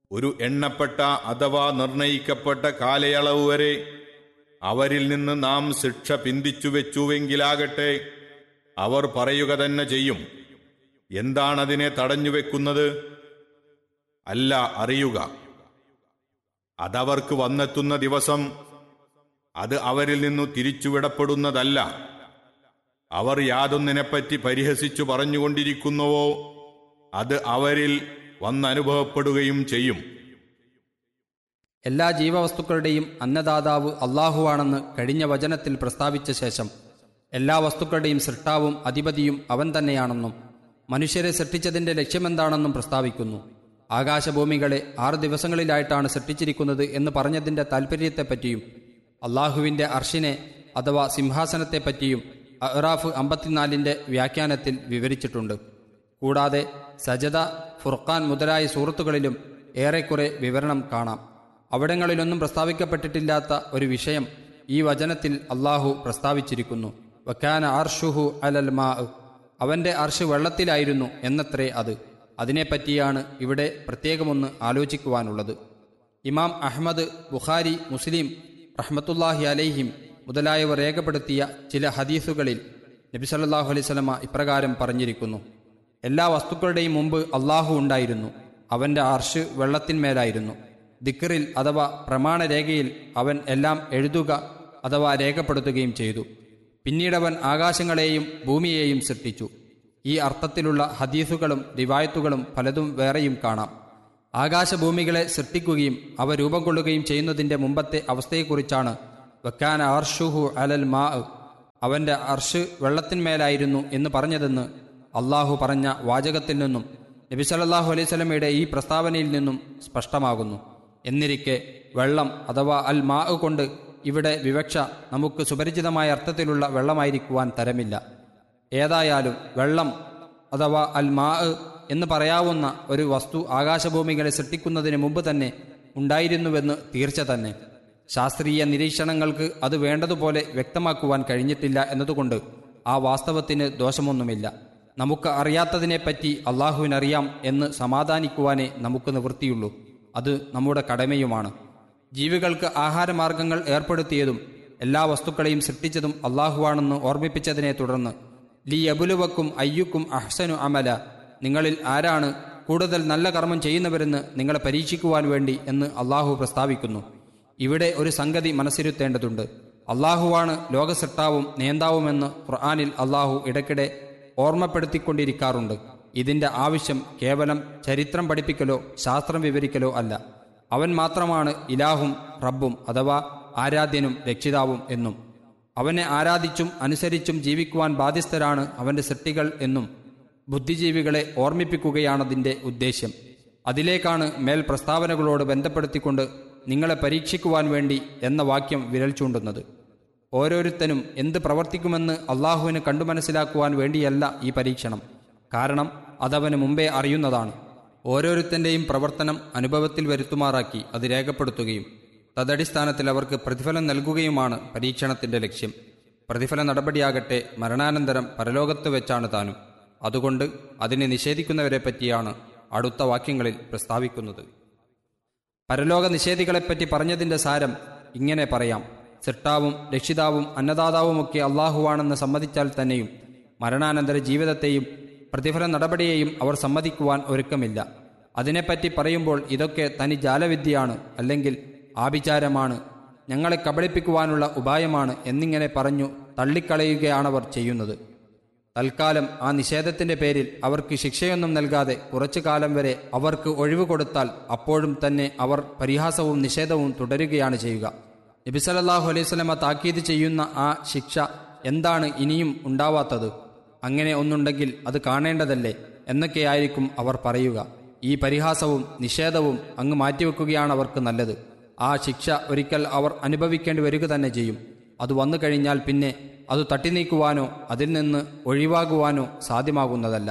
ഒരു എണ്ണപ്പെട്ട അഥവാ നിർണയിക്കപ്പെട്ട കാലയളവ് വരെ അവരിൽ നിന്ന് നാം ശിക്ഷ പിന്തിച്ചു വെച്ചുവെങ്കിലാകട്ടെ അവർ പറയുക തന്നെ ചെയ്യും എന്താണതിനെ തടഞ്ഞു വെക്കുന്നത് അല്ല അറിയുക അതവർക്ക് വന്നെത്തുന്ന ദിവസം അത് അവരിൽ നിന്നു തിരിച്ചുവിടപ്പെടുന്നതല്ല അവർ യാതൊന്നിനെപ്പറ്റി പരിഹസിച്ചു പറഞ്ഞുകൊണ്ടിരിക്കുന്നുവോ അത് അവരിൽ വന്നനുഭവപ്പെടുകയും ചെയ്യും എല്ലാ ജീവവസ്തുക്കളുടെയും അന്നദാതാവ് അള്ളാഹുവാണെന്ന് കഴിഞ്ഞ വചനത്തിൽ പ്രസ്താവിച്ച ശേഷം എല്ലാ വസ്തുക്കളുടെയും സൃഷ്ടാവും അധിപതിയും അവൻ തന്നെയാണെന്നും മനുഷ്യരെ സൃഷ്ടിച്ചതിന്റെ ലക്ഷ്യമെന്താണെന്നും പ്രസ്താവിക്കുന്നു ആകാശഭൂമികളെ ആറ് ദിവസങ്ങളിലായിട്ടാണ് സൃഷ്ടിച്ചിരിക്കുന്നത് എന്ന് പറഞ്ഞതിന്റെ താൽപ്പര്യത്തെപ്പറ്റിയും അള്ളാഹുവിന്റെ അർഷിനെ അഥവാ സിംഹാസനത്തെപ്പറ്റിയും അഹ്റാഫ് അമ്പത്തിനാലിന്റെ വ്യാഖ്യാനത്തിൽ വിവരിച്ചിട്ടുണ്ട് കൂടാതെ സജദ ഫുർഖാൻ മുതലായ സൂറത്തുകളിലും ഏറെക്കുറെ വിവരണം കാണാം അവിടങ്ങളിലൊന്നും പ്രസ്താവിക്കപ്പെട്ടിട്ടില്ലാത്ത ഒരു വിഷയം ഈ വചനത്തിൽ അള്ളാഹു പ്രസ്താവിച്ചിരിക്കുന്നു വക്കാന അർഷുഹു അലൽ മാ അവന്റെ അർഷ് വെള്ളത്തിലായിരുന്നു എന്നത്രേ അത് അതിനെപ്പറ്റിയാണ് ഇവിടെ പ്രത്യേകമൊന്ന് ആലോചിക്കുവാനുള്ളത് ഇമാം അഹ്മദ് ബുഖാരി മുസ്ലിം റഹ്മത്തുല്ലാഹി അലൈഹിം മുതലായവർ രേഖപ്പെടുത്തിയ ചില ഹദീസുകളിൽ നബി സല്ലല്ലാഹു അലൈഹി സ്വലമ ഇപ്രകാരം പറഞ്ഞിരിക്കുന്നു എല്ലാ വസ്തുക്കളുടെയും മുമ്പ് അള്ളാഹു ഉണ്ടായിരുന്നു അവന്റെ അർഷ് വെള്ളത്തിന്മേലായിരുന്നു ദിക്കറിൽ അഥവാ പ്രമാണരേഖയിൽ അവൻ എല്ലാം എഴുതുക അഥവാ രേഖപ്പെടുത്തുകയും ചെയ്തു പിന്നീടവൻ ആകാശങ്ങളെയും ഭൂമിയെയും സൃഷ്ടിച്ചു ഈ അർത്ഥത്തിലുള്ള ഹദീസുകളും റിവായത്തുകളും പലതും വേറെയും കാണാം ആകാശഭൂമികളെ സൃഷ്ടിക്കുകയും അവ രൂപം കൊള്ളുകയും ചെയ്യുന്നതിന്റെ മുമ്പത്തെ അവസ്ഥയെക്കുറിച്ചാണ് വക്കാന അർഷുഹു അലൽ മാ അവന്റെ അർഷ് വെള്ളത്തിന്മേലായിരുന്നു എന്ന് പറഞ്ഞതെന്ന് അള്ളാഹു പറഞ്ഞ വാചകത്തിൽ നിന്നും നബി സല്ലല്ലാഹു അലൈഹി സ്വലമയുടെ ഈ പ്രസ്താവനയിൽ നിന്നും സ്പഷ്ടമാകുന്നു എന്നിരിക്കെ വെള്ളം അഥവാ അൽ മാ കൊണ്ട് ഇവിടെ വിവക്ഷ നമുക്ക് സുപരിചിതമായ അർത്ഥത്തിലുള്ള വെള്ളമായിരിക്കുവാൻ തരമില്ല ഏതായാലും വെള്ളം അഥവാ അൽ മാ എന്ന് പറയാവുന്ന ഒരു വസ്തു ആകാശഭൂമികളെ സൃഷ്ടിക്കുന്നതിന് മുമ്പ് തന്നെ ഉണ്ടായിരുന്നുവെന്ന് തീർച്ച തന്നെ ശാസ്ത്രീയ നിരീക്ഷണങ്ങൾക്ക് അത് വേണ്ടതുപോലെ വ്യക്തമാക്കുവാൻ കഴിഞ്ഞിട്ടില്ല എന്നതുകൊണ്ട് ആ വാസ്തവത്തിന് ദോഷമൊന്നുമില്ല നമുക്ക് അറിയാത്തതിനെപ്പറ്റി അള്ളാഹുവിനറിയാം എന്ന് സമാധാനിക്കുവാനേ നമുക്ക് നിവൃത്തിയുള്ളൂ അത് നമ്മുടെ കടമയുമാണ് ജീവികൾക്ക് ആഹാരമാർഗങ്ങൾ ഏർപ്പെടുത്തിയതും എല്ലാ വസ്തുക്കളെയും സൃഷ്ടിച്ചതും അള്ളാഹുവാണെന്ന് ഓർമ്മിപ്പിച്ചതിനെ തുടർന്ന് ലി അബുലുവക്കും അയ്യുക്കും അഹ്സനു അമല നിങ്ങളിൽ ആരാണ് കൂടുതൽ നല്ല കർമ്മം ചെയ്യുന്നവരെന്ന് നിങ്ങളെ പരീക്ഷിക്കുവാൻ വേണ്ടി എന്ന് അള്ളാഹു പ്രസ്താവിക്കുന്നു ഇവിടെ ഒരു സംഗതി മനസ്സിരുത്തേണ്ടതുണ്ട് അള്ളാഹുവാണ് ലോകസൃഷ്ടാവും നേന്താവുമെന്ന് ഖുർആാനിൽ അള്ളാഹു ഇടയ്ക്കിടെ ഓർമ്മപ്പെടുത്തിക്കൊണ്ടിരിക്കാറുണ്ട് ഇതിന്റെ ആവശ്യം കേവലം ചരിത്രം പഠിപ്പിക്കലോ ശാസ്ത്രം വിവരിക്കലോ അല്ല അവൻ മാത്രമാണ് ഇലാഹും റബ്ബും അഥവാ ആരാധ്യനും രക്ഷിതാവും എന്നും അവനെ ആരാധിച്ചും അനുസരിച്ചും ജീവിക്കുവാൻ ബാധ്യസ്ഥരാണ് അവന്റെ സൃഷ്ടികൾ എന്നും ബുദ്ധിജീവികളെ ഓർമ്മിപ്പിക്കുകയാണതിന്റെ ഉദ്ദേശ്യം അതിലേക്കാണ് മേൽ പ്രസ്താവനകളോട് ബന്ധപ്പെടുത്തിക്കൊണ്ട് നിങ്ങളെ പരീക്ഷിക്കുവാൻ വേണ്ടി എന്ന വാക്യം വിരൽ ചൂണ്ടുന്നത് ഓരോരുത്തനും എന്ത് പ്രവർത്തിക്കുമെന്ന് അള്ളാഹുവിന് കണ്ടു മനസ്സിലാക്കുവാൻ വേണ്ടിയല്ല ഈ പരീക്ഷണം കാരണം അതവന് മുമ്പേ അറിയുന്നതാണ് ഓരോരുത്തന്റെയും പ്രവർത്തനം അനുഭവത്തിൽ വരുത്തുമാറാക്കി അത് രേഖപ്പെടുത്തുകയും തദടിസ്ഥാനത്തിൽ അവർക്ക് പ്രതിഫലം നൽകുകയുമാണ് പരീക്ഷണത്തിന്റെ ലക്ഷ്യം പ്രതിഫല നടപടിയാകട്ടെ മരണാനന്തരം പരലോകത്ത് വെച്ചാണ് താനും അതുകൊണ്ട് അതിനെ നിഷേധിക്കുന്നവരെ പറ്റിയാണ് അടുത്ത വാക്യങ്ങളിൽ പ്രസ്താവിക്കുന്നത് പരലോക നിഷേധികളെപ്പറ്റി പറഞ്ഞതിന്റെ സാരം ഇങ്ങനെ പറയാം സിട്ടാവും രക്ഷിതാവും അന്നദാതാവുമൊക്കെ അള്ളാഹുവാണെന്ന് സമ്മതിച്ചാൽ തന്നെയും മരണാനന്തര ജീവിതത്തെയും പ്രതിഫല നടപടിയെയും അവർ സമ്മതിക്കുവാൻ ഒരുക്കമില്ല അതിനെപ്പറ്റി പറയുമ്പോൾ ഇതൊക്കെ തനി ജാലവിദ്യയാണ് അല്ലെങ്കിൽ ആഭിചാരമാണ് ഞങ്ങളെ കബളിപ്പിക്കുവാനുള്ള ഉപായമാണ് എന്നിങ്ങനെ പറഞ്ഞു തള്ളിക്കളയുകയാണവർ ചെയ്യുന്നത് തൽക്കാലം ആ നിഷേധത്തിന്റെ പേരിൽ അവർക്ക് ശിക്ഷയൊന്നും നൽകാതെ കുറച്ചു കാലം വരെ അവർക്ക് ഒഴിവ് കൊടുത്താൽ അപ്പോഴും തന്നെ അവർ പരിഹാസവും നിഷേധവും തുടരുകയാണ് ചെയ്യുക നബി സല്ലല്ലാഹു അലൈഹി സ്വലമ താക്കീത് ചെയ്യുന്ന ആ ശിക്ഷ എന്താണ് ഇനിയും ഉണ്ടാവാത്തത് അങ്ങനെ ഒന്നുണ്ടെങ്കിൽ അത് കാണേണ്ടതല്ലേ എന്നൊക്കെയായിരിക്കും അവർ പറയുക ഈ പരിഹാസവും നിഷേധവും അങ്ങ് മാറ്റിവെക്കുകയാണ് അവർക്ക് നല്ലത് ആ ശിക്ഷ ഒരിക്കൽ അവർ അനുഭവിക്കേണ്ടി വരിക തന്നെ ചെയ്യും അത് വന്നു കഴിഞ്ഞാൽ പിന്നെ അത് തട്ടിനീക്കുവാനോ അതിൽ നിന്ന് ഒഴിവാകുവാനോ സാധ്യമാകുന്നതല്ല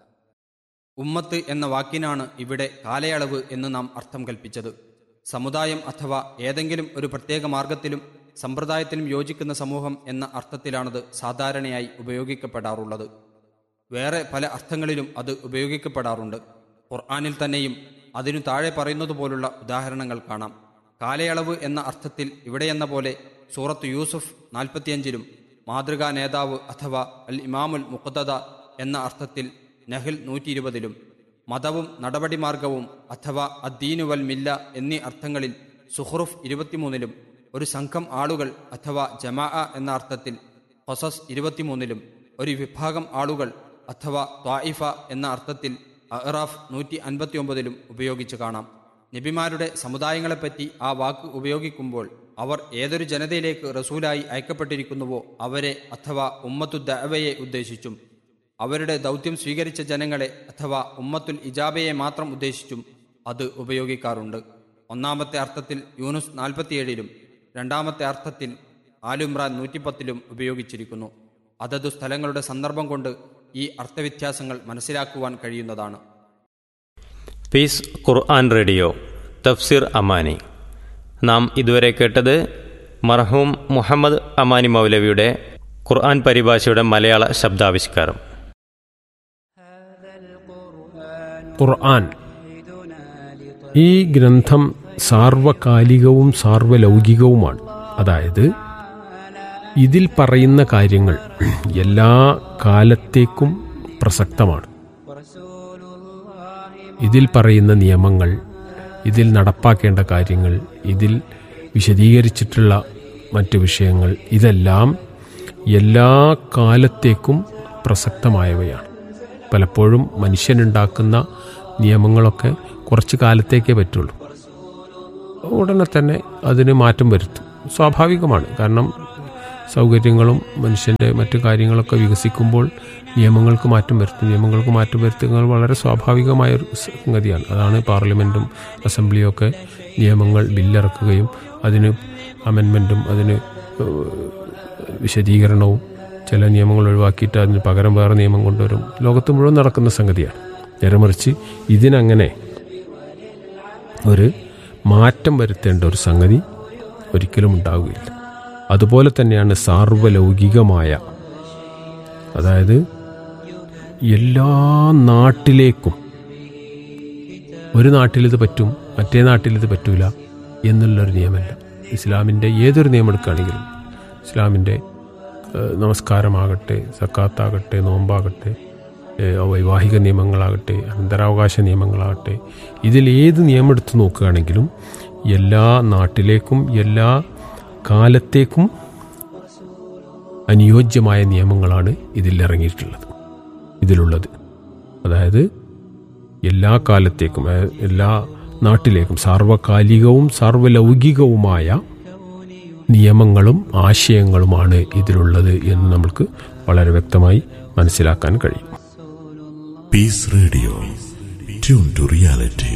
ഉമ്മത്ത് എന്ന വാക്കിനാണ് ഇവിടെ കാലയളവ് എന്ന് നാം അർത്ഥം കൽപ്പിച്ചത് സമുദായം അഥവാ ഏതെങ്കിലും ഒരു പ്രത്യേക മാർഗത്തിലും സമ്പ്രദായത്തിലും യോജിക്കുന്ന സമൂഹം എന്ന അർത്ഥത്തിലാണത് സാധാരണയായി ഉപയോഗിക്കപ്പെടാറുള്ളത് വേറെ പല അർത്ഥങ്ങളിലും അത് ഉപയോഗിക്കപ്പെടാറുണ്ട് ഖുർആാനിൽ തന്നെയും അതിനു താഴെ പറയുന്നത് പോലുള്ള ഉദാഹരണങ്ങൾ കാണാം കാലയളവ് എന്ന അർത്ഥത്തിൽ ഇവിടെയെന്ന പോലെ സൂറത്ത് യൂസുഫ് നാൽപ്പത്തിയഞ്ചിലും മാതൃകാ നേതാവ് അഥവാ അൽ ഇമാമുൽ മുഖദ്ദ എന്ന അർത്ഥത്തിൽ നഹിൽ നൂറ്റി ഇരുപതിലും മതവും നടപടിമാർഗവും അഥവാ അദ്ദീനു വൽ മില്ല എന്നീ അർത്ഥങ്ങളിൽ സുഹ്റുഫ് ഇരുപത്തിമൂന്നിലും ഒരു സംഘം ആളുകൾ അഥവാ ജമാ എന്ന അർത്ഥത്തിൽ ഹൊസസ് ഇരുപത്തിമൂന്നിലും ഒരു വിഭാഗം ആളുകൾ അഥവാ ത്വായിഫ എന്ന അർത്ഥത്തിൽ അഹ്റാഫ് നൂറ്റി അൻപത്തിയൊമ്പതിലും ഉപയോഗിച്ച് കാണാം നബിമാരുടെ സമുദായങ്ങളെപ്പറ്റി ആ വാക്ക് ഉപയോഗിക്കുമ്പോൾ അവർ ഏതൊരു ജനതയിലേക്ക് റസൂലായി അയക്കപ്പെട്ടിരിക്കുന്നുവോ അവരെ അഥവാ ഉമ്മത്തു ദഅവയെ ഉദ്ദേശിച്ചും അവരുടെ ദൗത്യം സ്വീകരിച്ച ജനങ്ങളെ അഥവാ ഉമ്മത്തുൽ ഇജാബയെ മാത്രം ഉദ്ദേശിച്ചും അത് ഉപയോഗിക്കാറുണ്ട് ഒന്നാമത്തെ അർത്ഥത്തിൽ യൂനുസ് നാൽപ്പത്തിയേഴിലും രണ്ടാമത്തെ അർത്ഥത്തിൽ ആലുംറാൻ നൂറ്റിപ്പത്തിലും ഉപയോഗിച്ചിരിക്കുന്നു അതതു സ്ഥലങ്ങളുടെ സന്ദർഭം കൊണ്ട് ഈ അർത്ഥവ്യത്യാസങ്ങൾ മനസ്സിലാക്കുവാൻ കഴിയുന്നതാണ് പീസ് ഖുർആൻ റേഡിയോ തഫ്സിർ അമാനി നാം ഇതുവരെ കേട്ടത് മർഹൂം മുഹമ്മദ് അമാനി മൗലവിയുടെ ഖുർആൻ പരിഭാഷയുടെ മലയാള ശബ്ദാവിഷ്കാരം ഖുർആൻ ഈ ഗ്രന്ഥം സാർവകാലികവും സാർവലൗകികവുമാണ് അതായത് ഇതിൽ പറയുന്ന കാര്യങ്ങൾ എല്ലാ കാലത്തേക്കും പ്രസക്തമാണ് ഇതിൽ പറയുന്ന നിയമങ്ങൾ ഇതിൽ നടപ്പാക്കേണ്ട കാര്യങ്ങൾ ഇതിൽ വിശദീകരിച്ചിട്ടുള്ള മറ്റു വിഷയങ്ങൾ ഇതെല്ലാം എല്ലാ കാലത്തേക്കും പ്രസക്തമായവയാണ് പലപ്പോഴും മനുഷ്യനുണ്ടാക്കുന്ന നിയമങ്ങളൊക്കെ കുറച്ച് കാലത്തേക്കേ പറ്റുള്ളൂ ഉടനെ തന്നെ അതിന് മാറ്റം വരുത്തും സ്വാഭാവികമാണ് കാരണം സൗകര്യങ്ങളും മനുഷ്യൻ്റെ മറ്റു കാര്യങ്ങളൊക്കെ വികസിക്കുമ്പോൾ നിയമങ്ങൾക്ക് മാറ്റം വരുത്തും നിയമങ്ങൾക്ക് മാറ്റം വരുത്തുന്നത് വളരെ സ്വാഭാവികമായ ഒരു സംഗതിയാണ് അതാണ് പാർലമെൻറ്റും അസംബ്ലിയും ഒക്കെ നിയമങ്ങൾ ബില്ലിറക്കുകയും അതിന് അമെൻമെൻറ്റും അതിന് ഏഹ്, വിശദീകരണവും ചില നിയമങ്ങൾ ഒഴിവാക്കിയിട്ട് അതിന് പകരം വേറെ നിയമം കൊണ്ടുവരും ലോകത്ത് മുഴുവൻ നടക്കുന്ന സംഗതിയാണ് നേരെ മറിച്ച് ഇതിനങ്ങനെ ഒരു മാറ്റം വരുത്തേണ്ട ഒരു സംഗതി ഒരിക്കലും ഉണ്ടാവുകയില്ല അതുപോലെ തന്നെയാണ് സാർവലൗകികമായ അതായത് എല്ലാ നാട്ടിലേക്കും ഒരു നാട്ടിലിത് പറ്റും മറ്റേ നാട്ടിലിത് പറ്റൂല എന്നുള്ളൊരു നിയമമല്ല ഇസ്ലാമിൻ്റെ ഏതൊരു നിയമം എടുക്കുകയാണെങ്കിലും ഇസ്ലാമിൻ്റെ ഏഹ്, നമസ്കാരമാകട്ടെ സക്കാത്താകട്ടെ നോമ്പാകട്ടെ ഏഹ്, വൈവാഹിക നിയമങ്ങളാകട്ടെ അനന്തരാവകാശ നിയമങ്ങളാകട്ടെ ഇതിൽ ഏത് നിയമം എടുത്ത് നോക്കുകയാണെങ്കിലും എല്ലാ നാട്ടിലേക്കും എല്ലാ കാലത്തേക്കും അനുയോജ്യമായ നിയമങ്ങളാണ് ഇതിൽ ഇറങ്ങിയിട്ടുള്ളത് ഇതിലുള്ളത് അതായത് എല്ലാ കാലത്തേക്കും അതായത് എല്ലാ നാട്ടിലേക്കും സാർവകാലികവും സാർവലൗകികവുമായ നിയമങ്ങളും ആശയങ്ങളുമാണ് ഇതിലുള്ളത് എന്ന് നമുക്ക് വളരെ വ്യക്തമായി മനസ്സിലാക്കാൻ കഴിയും Peace Radio. Tune to reality.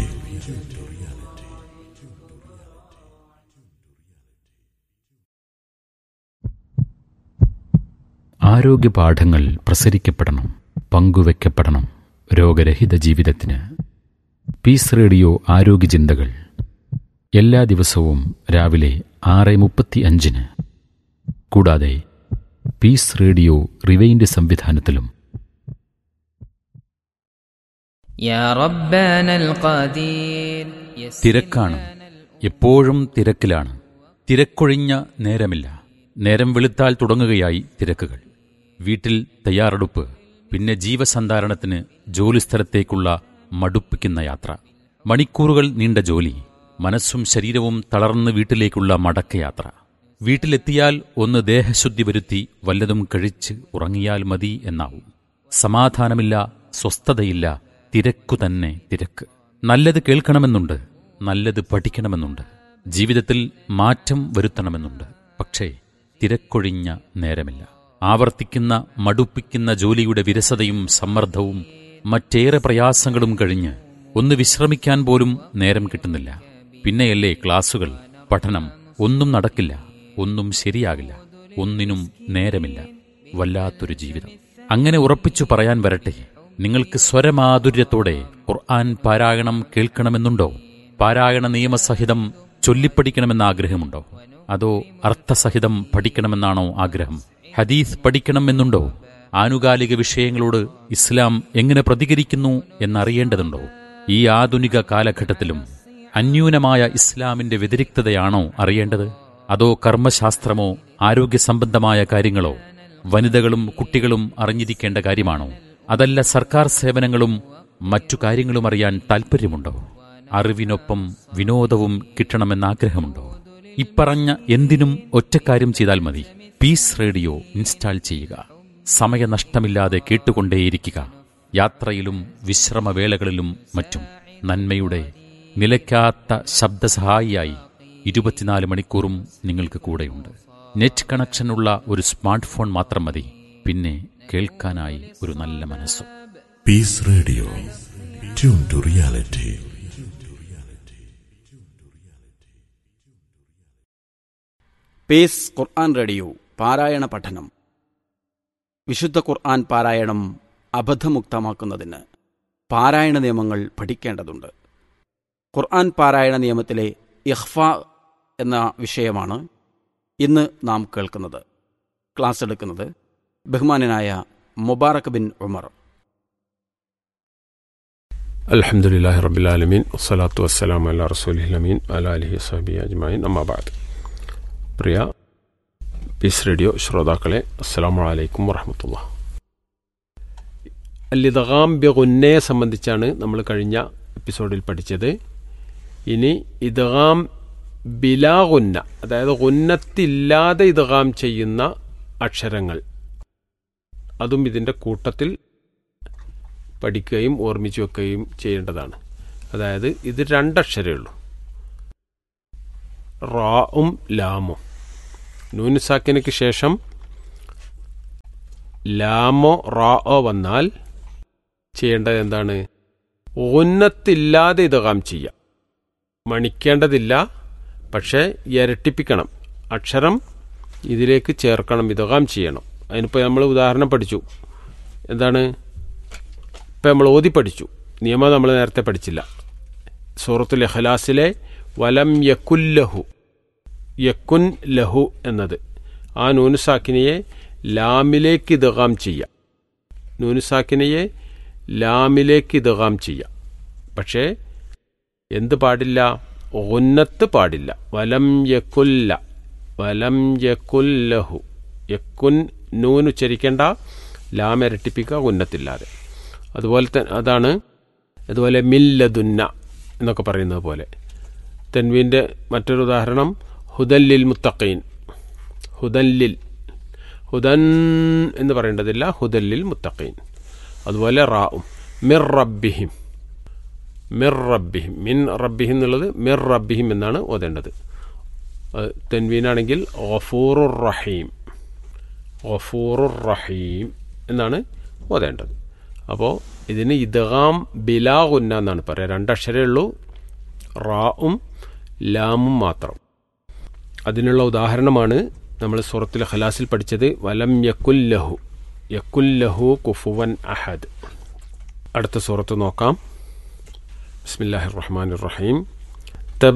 ആരോഗ്യ പാഠങ്ങൾ പ്രസരിക്കപ്പെടണം പങ്കുവെക്കപ്പെടണം രോഗരഹിത ജീവിതത്തിന് പീസ് റേഡിയോ ആരോഗ്യ ചിന്തകൾ എല്ലാ ദിവസവും രാവിലെ ആറ് മുപ്പത്തി അഞ്ചിന് കൂടാതെ പീസ് റേഡിയോ റിവൈൻഡ് സംവിധാനത്തിലും يا ربنا القدير يسر തിരക്കാണ് എപ്പോഴും തിരക്കിലാണ് തിരക്കൊഴിഞ്ഞ നേരമില്ല നേരം വെളുത്താൽ തുടങ്ങുകയായി തിരക്കുകൾ വീട്ടിൽ തയ്യാറെടുപ്പ് പിന്നെ ജീവസന്ധാരണത്തിന് ജോലിസ്ഥലത്തേക്കുള്ള മടുപ്പിക്കുന്ന യാത്ര മണിക്കൂറുകൾ നീണ്ട ജോലി മനസ്സും ശരീരവും തളർന്ന് വീട്ടിലേക്കുള്ള മടക്കയാത്ര വീട്ടിലെത്തിയാൽ ഒന്ന് ദേഹശുദ്ധി വരുത്തി വല്ലതും കഴിച്ച് ഉറങ്ങിയാൽ മതി എന്നാവും സമാധാനമില്ല സ്വസ്ഥതയില്ല തിരക്കു തന്നെ തിരക്ക് നല്ലത് കേൾക്കണമെന്നുണ്ട് നല്ലത് പഠിക്കണമെന്നുണ്ട് ജീവിതത്തിൽ മാറ്റം വരുത്തണമെന്നുണ്ട് പക്ഷേ തിരക്കൊഴിഞ്ഞ നേരമില്ല ആവർത്തിക്കുന്ന മടുപ്പിക്കുന്ന ജോലിയുടെ വിരസതയും സമ്മർദ്ദവും മറ്റേറെ പ്രയാസങ്ങളും കഴിഞ്ഞ് ഒന്ന് വിശ്രമിക്കാൻ പോലും നേരം കിട്ടുന്നില്ല പിന്നെയല്ലേ ക്ലാസുകൾ പഠനം ഒന്നും നടക്കില്ല ഒന്നും ശരിയാകില്ല ഒന്നിനും നേരമില്ല വല്ലാത്തൊരു ജീവിതം അങ്ങനെ ഉറപ്പിച്ചു പറയാൻ വരട്ടെ നിങ്ങൾക്ക് സ്വരമാധുര്യത്തോടെ ഖുർആൻ പാരായണം കേൾക്കണമെന്നുണ്ടോ പാരായണ നിയമസഹിതം ചൊല്ലിപ്പഠിക്കണമെന്ന ആഗ്രഹമുണ്ടോ അതോ അർത്ഥസഹിതം പഠിക്കണമെന്നാണോ ആഗ്രഹം ഹദീസ് പഠിക്കണമെന്നുണ്ടോ ആനുകാലിക വിഷയങ്ങളോട് ഇസ്ലാം എങ്ങനെ പ്രതികരിക്കുന്നു എന്നറിയേണ്ടതുണ്ടോ ഈ ആധുനിക കാലഘട്ടത്തിലും അന്യൂനമായ ഇസ്ലാമിന്റെ വ്യതിരിക്തതയാണോ അറിയേണ്ടത് അതോ കർമ്മശാസ്ത്രമോ ആരോഗ്യ സംബന്ധമായ കാര്യങ്ങളോ വനിതകളും കുട്ടികളും അറിഞ്ഞിരിക്കേണ്ട കാര്യമാണോ അതല്ല സർക്കാർ സേവനങ്ങളും മറ്റു കാര്യങ്ങളും അറിയാൻ താൽപ്പര്യമുണ്ടോ അറിവിനൊപ്പം വിനോദവും കിട്ടണമെന്ന ആഗ്രഹമുണ്ടോ ഇപ്പറഞ്ഞ എന്തിനും ഒറ്റക്കാര്യം ചെയ്താൽ മതി പീസ് റേഡിയോ ഇൻസ്റ്റാൾ ചെയ്യുക സമയനഷ്ടമില്ലാതെ കേട്ടുകൊണ്ടേയിരിക്കുക യാത്രയിലും വിശ്രമവേളകളിലും മറ്റും നന്മയുടെ നിലയ്ക്കാത്ത ശബ്ദസഹായിയായി ഇരുപത്തിനാല് മണിക്കൂറും നിങ്ങൾക്ക് കൂടെയുണ്ട് നെറ്റ് കണക്ഷനുള്ള ഒരു സ്മാർട്ട് ഫോൺ മാത്രം മതി പിന്നെ കേൾക്കാനായി ഒരു നല്ല മനസ്സും Peace Radio. Tune to reality. Peace Quran radio പാരായണ പഠനം വിശുദ്ധ ഖുർആൻ പാരായണം അബദ്ധമുക്തമാക്കുന്നതിന് പാരായണ നിയമങ്ങൾ പഠിക്കേണ്ടതുണ്ട് ഖുർആൻ പാരായണ നിയമത്തിലെ ഇഹ്ഫ എന്ന വിഷയമാണ് ഇന്ന് നാം കേൾക്കുന്നത് ക്ലാസ് എടുക്കുന്നത് ബഹുമാനനായ മുബാറക് ബിൻ ഉമർ അലഹമുല്ലാഹി റബിലാലമീൻ വസ്സലാത്തു വസ്സലാം അല്ല റസൂലിഹ്ലമീൻ അല അലഹി സഹബി അജ്മായിൻ അമ്മാബാദ് പ്രിയ പീസ് റേഡിയോ ശ്രോതാക്കളെ അസ്സലാമു അലൈക്കും വറഹമത്തുള്ള അല്ലിദാം ബിഗുന്നയെ സംബന്ധിച്ചാണ് നമ്മൾ കഴിഞ്ഞ എപ്പിസോഡിൽ പഠിച്ചത് ഇനി ഇദ്ഗാം ബിലാ ഗുന്ന അതായത് ഗുന്നത്തില്ലാതെ ഇദ്ഗാം ചെയ്യുന്ന അക്ഷരങ്ങൾ അതും ഇതിൻ്റെ കൂട്ടത്തിൽ പഠിക്കുകയും ഓർമ്മിച്ചു വെക്കുകയും ചെയ്യേണ്ടതാണ് അതായത് ഇത് രണ്ടക്ഷരമേ ഉള്ളൂ റാവും ലാമും നൂനുസാക്കിനയ്ക്ക് ശേഷം ലാമോ റാഓ വന്നാൽ ചെയ്യേണ്ടത് എന്താണ് ഉന്നത്തില്ലാതെ ഇതകാം ചെയ്യാം മണിക്കേണ്ടതില്ല പക്ഷേ ഇരട്ടിപ്പിക്കണം അക്ഷരം ഇതിലേക്ക് ചേർക്കണം ഇതകാം ചെയ്യണം അതിനിപ്പോൾ നമ്മൾ ഉദാഹരണം പഠിച്ചു എന്താണ് ഇപ്പം നമ്മൾ ഓതി പഠിച്ചു നിയമം നമ്മൾ നേരത്തെ പഠിച്ചില്ല സൂറത്തുൽ ഇഖ്ലാസിലെ വലം യക്കുല്ലഹു യക്കുൻ ലഹു എന്നത് ആ നൂനുസാക്കിനിയെ ലാമിലേക്ക് ഇതകാം ചെയ്യാം നൂനുസാക്കിനിയെ ലാമിലേക്ക് ഇതകാം ചെയ്യാം പക്ഷേ എന്ത് പാടില്ല ഒന്നത്ത് പാടില്ല വലം യക്കുല്ല വലം യക്കുല്ലഹു യക്കുൻ നൂൻ ഉച്ചരിക്കേണ്ട ലാം ഇരട്ടിപ്പിക്കുക ഉന്നത്തില്ലാതെ അതുപോലെ തന്നെ അതാണ് അതുപോലെ മില്ലതുന്ന എന്നൊക്കെ പറയുന്നത് പോലെ തെൻവീൻ്റെ മറ്റൊരു ഉദാഹരണം ഹുദല്ലിൽ മുത്തഖീൻ ഹുദല്ലിൽ ഹുദൻ എന്ന് പറയേണ്ടതില്ല ഹുദല്ലിൽ മുത്തഖീൻ അതുപോലെ റാവും മിർ റബ്ബിഹിം മിർ റബ്ബിഹിം മിൻ റബ്ബിഹിം എന്നുള്ളത് മിർ റബ്ബിഹിം എന്നാണ് ഓതേണ്ടത് അത് തെൻവീനാണെങ്കിൽ ഗഫൂറുർ റഹീം ഗഫൂറുർ റഹീം എന്നാണ് ഓതേണ്ടത് അപ്പോൾ ഇതിന് ഇദ്ഗാം ബിലാ ഗുന്ന എന്നാണ് പറയുക രണ്ടക്ഷരമേ ഉള്ളൂ റാവും ലാമും മാത്രം അതിനുള്ള ഉദാഹരണമാണ് നമ്മൾ സൂറത്തുൽ ഖലാസിൽ പഠിച്ചത് വലം യക്കുല്ലഹു യക്കുല്ലഹു കുഫുവൻ അഹദ് അടുത്ത സൂറത്ത് നോക്കാം ബിസ്മില്ലാഹിർ റഹ്മാനിർ റഹീം